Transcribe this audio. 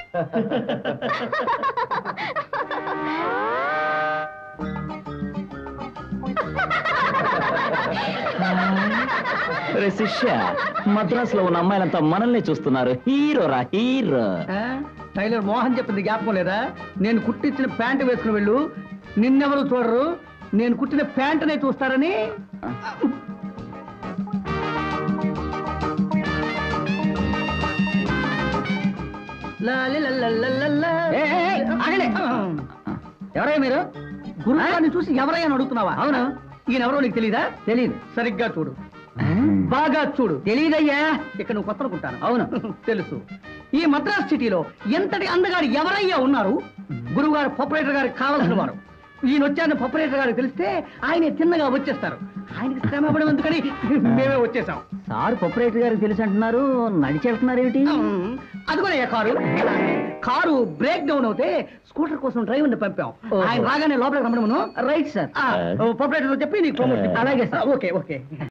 రే శిష్య మద్రాస్ లో ఉన్న అమ్మాయిలంతా మనల్ని చూస్తున్నారు హీరో రా హీరో ఆ? టైలర్ మోహన్ చెప్పింది జ్ఞాపకం లేదా నేను కుట్టించిన ప్యాంటు వేసుకుని వెళ్ళు నిన్నెవరు చూడరు నేను కుట్టిన ప్యాంటునే చూస్తారని లాలి లల్లల్లల్లల్లా. ఏ, ఏ, ఏ, ఆగండి. ఎవరయ్యా మీరు గురుగారిని చూసి ఎవరయ్యా అని అడుగుతున్నావా అవును ఈయన ఎవరో నీకు తెలీదా తెలీదు సరిగ్గా చూడు బాగా చూడు తెలీదయ్యా ఇక్కడ నువ్వు కొత్త అనుకుంటాను అవును. తెలుసు ఈ మద్రాస్ సిటీలో ఎంతటి అందగాడు ఎవరయ్యా ఉన్నారు గురువు గారు పొపరేటర్ గారికి కావాల్సిన వారు ఈయన వచ్చారని పొపరేటర్ గారికి తెలిస్తే ఆయన తిన్నగా వచ్చేస్తారు ఆయనకి శ్రమ పడడం ఎందుకని మేమే వచ్చేసాం సార్ ప్రొపరేటర్ గారికి తెలిసి అంటున్నారు నడిచి వెళ్తున్నారు ఏమిటి ఉమ్, అదిగోనయ్యా కారు కారు బ్రేక్ డౌన్ అవుతే స్కూటర్ కోసం డ్రైవర్ ని పంపాం ఓహో. ఆయన రాగానే లోపలికి రమ్మడమును రైట్ సార్ పొపరేటర్ చెప్పి నీకు ప్రమోట్ అలాగే సార్. Okay okay